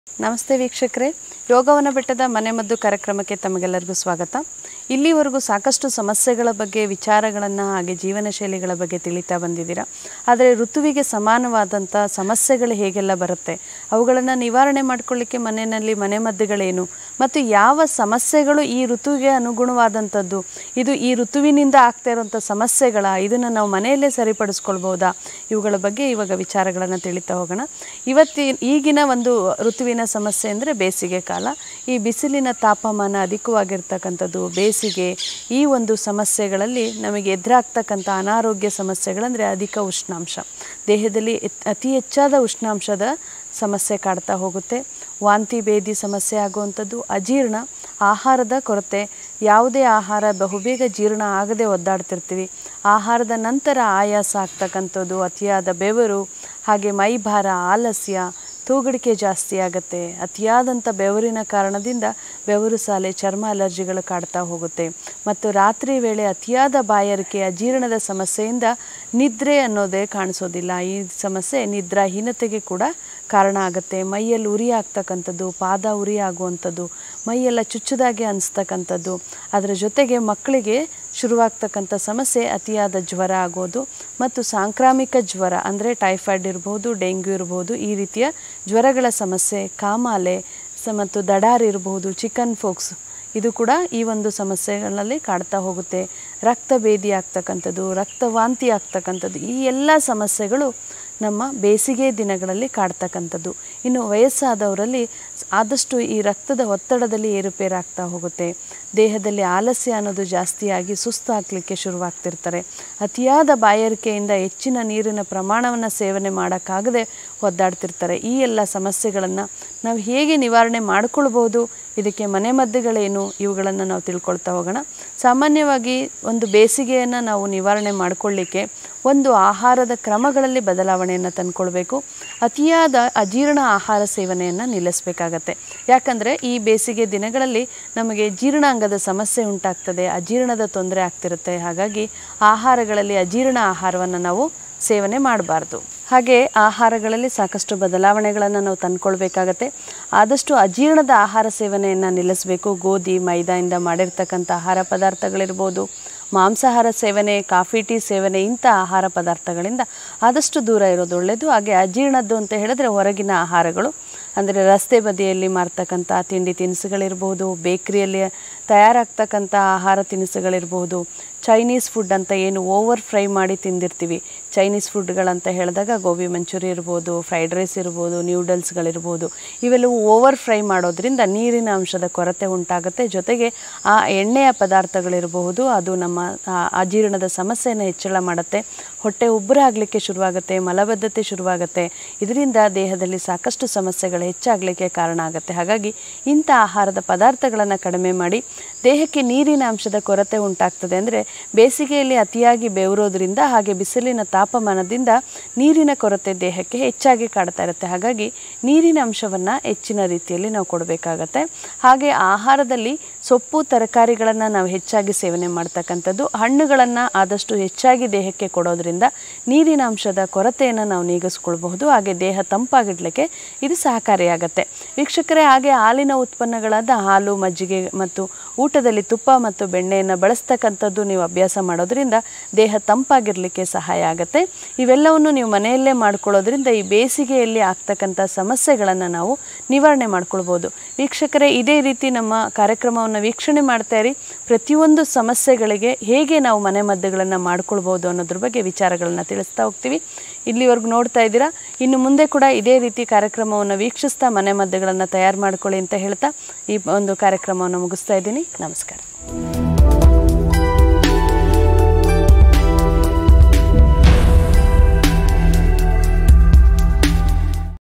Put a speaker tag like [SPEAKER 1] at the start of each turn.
[SPEAKER 1] ನಮಸ್ತೆ ವೀಕ್ಷಕರೇ ಯೋಗವನ ಬೆಟ್ಟದ ಮನೆಮದ್ದು ಕಾರ್ಯಕ್ರಮಕ್ಕೆ ತಮಗೆಲ್ಲರಿಗೂ ಸ್ವಾಗತ ಇಲ್ಲಿವರೆಗೂ ಸಾಕಷ್ಟು ಸಮಸ್ಯೆಗಳ ಬಗ್ಗೆ ವಿಚಾರಗಳನ್ನು ಹಾಗೆ ಜೀವನ ಶೈಲಿಗಳ ಬಗ್ಗೆ ತಿಳಿತಾ ಬಂದಿದ್ದೀರಾ ಆದರೆ ಋತುವಿಗೆ ಸಮಾನವಾದಂಥ ಸಮಸ್ಯೆಗಳು ಹೇಗೆಲ್ಲ ಬರುತ್ತೆ ಅವುಗಳನ್ನು ನಿವಾರಣೆ ಮಾಡಿಕೊಳ್ಳಿಕ್ಕೆ ಮನೆಯಲ್ಲಿ ಮನೆಮದ್ದುಗಳೇನು ಮತ್ತು ಯಾವ ಸಮಸ್ಯೆಗಳು ಈ ಋತುವಿಗೆ ಅನುಗುಣವಾದಂಥದ್ದು ಇದು ಈ ಋತುವಿನಿಂದ ಆಗ್ತಾ ಇರುವಂಥ ಸಮಸ್ಯೆಗಳ ಇದನ್ನು ನಾವು ಮನೆಯಲ್ಲೇ ಸರಿಪಡಿಸ್ಕೊಳ್ಬೋದಾ ಇವುಗಳ ಬಗ್ಗೆ ಇವಾಗ ವಿಚಾರಗಳನ್ನು ತಿಳಿತಾ ಹೋಗೋಣ ಇವತ್ತಿ ಈಗಿನ ಒಂದು ಋತುವಿನ ಸಮಸ್ಯೆ ಅಂದರೆ ಬೇಸಿಗೆ ಕಾಲ ಈ ಬಿಸಿಲಿನ ತಾಪಮಾನ ಅಧಿಕವಾಗಿರ್ತಕ್ಕಂಥದ್ದು ಬೇಸಿಗೆ ಈ ಒಂದು ಸಮಸ್ಯೆಗಳಲ್ಲಿ ನಮಗೆ ಎದುರಾಗ್ತಕ್ಕಂಥ ಅನಾರೋಗ್ಯ ಸಮಸ್ಯೆಗಳಂದರೆ ಅಧಿಕ ಉಷ್ಣಾಂಶ ದೇಹದಲ್ಲಿ ಎತ್- ಅತಿ ಹೆಚ್ಚಾದ ಉಷ್ಣಾಂಶದ ಸಮಸ್ಯೆ ಕಾಡ್ತಾ ಹೋಗುತ್ತೆ ವಾಂತಿ ಭೇದಿ ಸಮಸ್ಯೆ ಆಗುವಂಥದ್ದು ಅಜೀರ್ಣ ಆಹಾರದ ಕೊರತೆ ಯಾವುದೇ ಆಹಾರ ಬಹುಬೇಗ ಜೀರ್ಣ ಆಗದೆ ಒದ್ದಾಡ್ತಿರ್ತೀವಿ ಆಹಾರದ ನಂತರ ಆಯಾಸ ಆಗ್ತಕ್ಕಂಥದ್ದು ಅತಿಯಾದ ಬೆವರು ಹಾಗೆ ಮೈಭಾರ ಆಲಸ್ಯ ತೂಗಡಿಕೆ ಜಾಸ್ತಿ ಆಗುತ್ತೆ ಅತಿಯಾದಂಥ ಬೆವರಿನ ಕಾರಣದಿಂದ ಬೆವರು ಸಾಲೆ ಚರ್ಮ ಅಲರ್ಜಿಗಳು ಕಾಡ್ತಾ ಹೋಗುತ್ತೆ ಮತ್ತು ರಾತ್ರಿ ವೇಳೆ ಅತಿಯಾದ ಬಾಯಾರಿಕೆ ಅಜೀರ್ಣದ ಸಮಸ್ಯೆಯಿಂದ ನಿದ್ರೆ ಅನ್ನೋದೇ ಕಾಣಿಸೋದಿಲ್ಲ ಈ ಸಮಸ್ಯೆ ನಿದ್ರಾಹೀನತೆಗೆ ಕೂಡ ಕಾರಣ ಆಗುತ್ತೆ ಮೈಯಲ್ಲಿ ಉರಿ ಆಗ್ತಕ್ಕಂಥದ್ದು ಪಾದ ಉರಿ ಆಗುವಂಥದ್ದು ಮೈಯೆಲ್ಲ ಚುಚ್ಚುದಾಗೆ ಅನಿಸ್ತಕ್ಕಂಥದ್ದು ಅದರ ಜೊತೆಗೆ ಮಕ್ಕಳಿಗೆ ಶುರುವಾಗ್ತಕ್ಕಂಥ ಸಮಸ್ಯೆ ಅತಿಯಾದ ಜ್ವರ ಆಗೋದು ಮತ್ತು ಸಾಂಕ್ರಾಮಿಕ ಜ್ವರ ಅಂದರೆ ಟೈಫಾಯ್ಡ್ ಇರ್ಬೋದು ಡೆಂಗ್ಯೂ ಇರ್ಬೋದು ಈ ರೀತಿಯ ಜ್ವರಗಳ ಸಮಸ್ಯೆ ಕಾಮಾಲೆ ಸ ಮತ್ತು ದಡಾರ್ ಇರಬಹುದು ಚಿಕನ್ ಫೋಕ್ಸ್ ಇದು ಕೂಡ ಈ ಒಂದು ಸಮಸ್ಯೆಗಳಲ್ಲಿ ಕಾಡ್ತಾ ಹೋಗುತ್ತೆ ರಕ್ತ ಭೇದಿ ಆಗ್ತಕ್ಕಂಥದ್ದು ರಕ್ತವಾಂತಿ ಆಗ್ತಕ್ಕಂಥದ್ದು ಈ ಎಲ್ಲ ಸಮಸ್ಯೆಗಳು ನಮ್ಮ ಬೇಸಿಗೆ ದಿನಗಳಲ್ಲಿ ಕಾಡ್ತಕ್ಕಂಥದ್ದು ಇನ್ನು ವಯಸ್ಸಾದವರಲ್ಲಿ ಆದಷ್ಟು ಈ ರಕ್ತದ ಒತ್ತಡದಲ್ಲಿ ಏರುಪೇರಾಗ್ತಾ ಹೋಗುತ್ತೆ ದೇಹದಲ್ಲಿ ಆಲಸ್ಯ ಅನ್ನೋದು ಜಾಸ್ತಿಯಾಗಿ ಸುಸ್ತಾಗಲಿಕ್ಕೆ ಶುರುವಾಗ್ತಿರ್ತಾರೆ ಅತಿಯಾದ ಬಾಯಾರಿಕೆಯಿಂದ ಹೆಚ್ಚಿನ ನೀರಿನ ಪ್ರಮಾಣವನ್ನು ಸೇವನೆ ಮಾಡೋಕ್ಕಾಗದೆ ಒದ್ದಾಡ್ತಿರ್ತಾರೆ ಈ ಎಲ್ಲ ಸಮಸ್ಯೆಗಳನ್ನು ನಾವು ಹೇಗೆ ನಿವಾರಣೆ ಮಾಡ್ಕೊಳ್ಬೋದು ಇದಕ್ಕೆ ಮನೆಮದ್ದುಗಳೇನು ಇವುಗಳನ್ನು ನಾವು ತಿಳ್ಕೊಳ್ತಾ ಹೋಗೋಣ ಸಾಮಾನ್ಯವಾಗಿ ಒಂದು ಬೇಸಿಗೆಯನ್ನು ನಾವು ನಿವಾರಣೆ ಮಾಡಿಕೊಳ್ಳಿಕ್ಕೆ ಒಂದು ಆಹಾರದ ಕ್ರಮಗಳಲ್ಲಿ ಬದಲಾವಣೆಯನ್ನು ತಂದ್ಕೊಳ್ಬೇಕು ಅತಿಯಾದ ಅಜೀರ್ಣ ಆಹಾರ ಸೇವನೆಯನ್ನು ನಿಲ್ಲಿಸಬೇಕಾಗತ್ತೆ ಯಾಕಂದರೆ ಈ ಬೇಸಿಗೆ ದಿನಗಳಲ್ಲಿ ನಮಗೆ ಜೀರ್ಣಾಂಗದ ಸಮಸ್ಯೆ ಉಂಟಾಗ್ತದೆ ಅಜೀರ್ಣದ ತೊಂದರೆ ಆಗ್ತಿರುತ್ತೆ ಹಾಗಾಗಿ ಆಹಾರಗಳಲ್ಲಿ ಅಜೀರ್ಣ ಆಹಾರವನ್ನು ನಾವು ಸೇವನೆ ಮಾಡಬಾರ್ದು ಹಾಗೆ ಆಹಾರಗಳಲ್ಲಿ ಸಾಕಷ್ಟು ಬದಲಾವಣೆಗಳನ್ನು ನಾವು ತಂದ್ಕೊಳ್ಬೇಕಾಗತ್ತೆ ಆದಷ್ಟು ಅಜೀರ್ಣದ ಆಹಾರ ಸೇವನೆಯನ್ನು ನಿಲ್ಲಿಸಬೇಕು ಗೋಧಿ ಮೈದಾಯಿಂದ ಮಾಡಿರ್ತಕ್ಕಂಥ ಆಹಾರ ಪದಾರ್ಥಗಳಿರ್ಬೋದು ಮಾಂಸಾಹಾರ ಸೇವನೆ ಕಾಫಿ ಟೀ ಸೇವನೆ ಇಂಥ ಆಹಾರ ಪದಾರ್ಥಗಳಿಂದ ಆದಷ್ಟು ದೂರ ಇರೋದು ಒಳ್ಳೆಯದು ಹಾಗೆ ಅಜೀರ್ಣದ್ದು ಅಂತ ಹೇಳಿದ್ರೆ ಹೊರಗಿನ ಆಹಾರಗಳು ಅಂದರೆ ರಸ್ತೆ ಬದಿಯಲ್ಲಿ ಮಾರ್ತಕ್ಕಂಥ ತಿಂಡಿ ತಿನಿಸುಗಳಿರ್ಬೋದು ಬೇಕ್ರಿಯಲ್ಲಿ ತಯಾರಾಗ್ತಕ್ಕಂಥ ಆಹಾರ ತಿನಿಸುಗಳಿರ್ಬೋದು ಚೈನೀಸ್ ಫುಡ್ ಅಂತ ಏನು ಓವರ್ ಫ್ರೈ ಮಾಡಿ ತಿಂದಿರ್ತೀವಿ ಚೈನೀಸ್ ಫುಡ್ಗಳಂತ ಹೇಳಿದಾಗ ಗೋಬಿ ಮಂಚೂರಿ ಇರ್ಬೋದು ಫ್ರೈಡ್ ರೈಸ್ ಇರ್ಬೋದು ನ್ಯೂಡಲ್ಸ್ಗಳಿರ್ಬೋದು ಇವೆಲ್ಲವೂ ಓವರ್ ಫ್ರೈ ಮಾಡೋದ್ರಿಂದ ನೀರಿನ ಅಂಶದ ಕೊರತೆ ಉಂಟಾಗುತ್ತೆ ಜೊತೆಗೆ ಆ ಎಣ್ಣೆಯ ಪದಾರ್ಥಗಳಿರಬಹುದು ಅದು ನಮ್ಮ ಆ, ಅಜೀರ್ಣದ ಸಮಸ್ಯೆಯನ್ನು ಹೆಚ್ಚಳ ಮಾಡುತ್ತೆ ಹೊಟ್ಟೆ ಉಬ್ಬರಾಗಲಿಕ್ಕೆ ಶುರುವಾಗುತ್ತೆ ಮಲಬದ್ಧತೆ ಶುರುವಾಗುತ್ತೆ ಇದರಿಂದ ದೇಹದಲ್ಲಿ ಸಾಕಷ್ಟು ಸಮಸ್ಯೆಗಳು ಹೆಚ್ಚಾಗಲಿಕ್ಕೆ ಕಾರಣ ಆಗುತ್ತೆ ಹಾಗಾಗಿ ಇಂಥ ಆಹಾರದ ಪದಾರ್ಥಗಳನ್ನು ಕಡಿಮೆ ಮಾಡಿ ದೇಹಕ್ಕೆ ನೀರಿನ ಅಂಶದ ಕೊರತೆ ಉಂಟಾಗ್ತದೆ ಅಂದರೆ ಬೇಸಿಗೆಯಲ್ಲಿ ಅತಿಯಾಗಿ ಬೆವರೋದ್ರಿಂದ ಹಾಗೆ ಬಿಸಿಲಿನ ತಾಪಮಾನದಿಂದ ನೀರಿನ ಕೊರತೆ ದೇಹಕ್ಕೆ ಹೆಚ್ಚಾಗಿ ಕಾಡ್ತಾ ಇರುತ್ತೆ ಹಾಗಾಗಿ ನೀರಿನ ಅಂಶವನ್ನು ಹೆಚ್ಚಿನ ರೀತಿಯಲ್ಲಿ ನಾವು ಕೊಡಬೇಕಾಗತ್ತೆ ಹಾಗೆ ಆಹಾರದಲ್ಲಿ ಸೊಪ್ಪು ತರಕಾರಿಗಳನ್ನು ನಾವು ಹೆಚ್ಚಾಗಿ ಸೇವನೆ ಮಾಡ್ತಕ್ಕಂಥದ್ದು ಹಣ್ಣುಗಳನ್ನು ಆದಷ್ಟು ಹೆಚ್ಚಾಗಿ ದೇಹಕ್ಕೆ ಕೊಡೋದ್ರಿಂದ ನೀರಿನ ಅಂಶದ ಕೊರತೆಯನ್ನು ನಾವು ನೀಗಿಸ್ಕೊಳ್ಬಹುದು ಹಾಗೆ ದೇಹ ತಂಪಾಗಿಡ್ಲಿಕ್ಕೆ ಇದು ಸಹಕಾರಿಯಾಗತ್ತೆ ವೀಕ್ಷಕರೇ ಹಾಗೆ ಹಾಲಿನ ಉತ್ಪನ್ನಗಳಾದ ಹಾಲು ಮಜ್ಜಿಗೆ ಮತ್ತು ಊಟದಲ್ಲಿ ತುಪ್ಪ ಮತ್ತು ಬೆಣ್ಣೆಯನ್ನು ಬಳಸ್ತಕ್ಕಂಥದ್ದು ನೀವು ಅಭ್ಯಾಸ ಮಾಡೋದ್ರಿಂದ ದೇಹ ತಂಪಾಗಿರಲಿಕ್ಕೆ ಸಹಾಯ ಆಗುತ್ತೆ ಇವೆಲ್ಲವನ್ನು ನೀವು ಮನೆಯಲ್ಲೇ ಮಾಡ್ಕೊಳ್ಳೋದ್ರಿಂದ ಈ ಬೇಸಿಗೆಯಲ್ಲಿ ಆಗ್ತಕ್ಕಂಥ ಸಮಸ್ಯೆಗಳನ್ನು ನಾವು ನಿವಾರಣೆ ಮಾಡ್ಕೊಳ್ಬೋದು ವೀಕ್ಷಕರೇ ಇದೇ ರೀತಿ ನಮ್ಮ ಕಾರ್ಯಕ್ರಮವನ್ನು ವೀಕ್ಷಣೆ ಮಾಡ್ತಾ ಇರಿ ಪ್ರತಿಯೊಂದು ಸಮಸ್ಯೆಗಳಿಗೆ ಹೇಗೆ ನಾವು ಮನೆಮದ್ದುಗಳನ್ನು ಮಾಡ್ಕೊಳ್ಬೋದು ಅನ್ನೋದ್ರ ಬಗ್ಗೆ ವಿಚಾರಗಳನ್ನು ತಿಳಿಸ್ತಾ ಹೋಗ್ತೀವಿ ಇಲ್ಲಿವರೆಗೂ ನೋಡ್ತಾ ಇದ್ದೀರಾ ಇನ್ನು ಮುಂದೆ ಕೂಡ ಇದೇ ರೀತಿ ಕಾರ್ಯಕ್ರಮವನ್ನು ವೀಕ್ಷಿಸ್ತಾ ಮನೆಮದ್ದುಗಳನ್ನು ತಯಾರು ಮಾಡ್ಕೊಳ್ಳಿ ಅಂತ ಹೇಳ್ತಾ ಈ ಒಂದು ಕಾರ್ಯಕ್ರಮವನ್ನು ಮುಗಿಸ್ತಾ ಇದ್ದೀನಿ ನಮಸ್ಕಾರ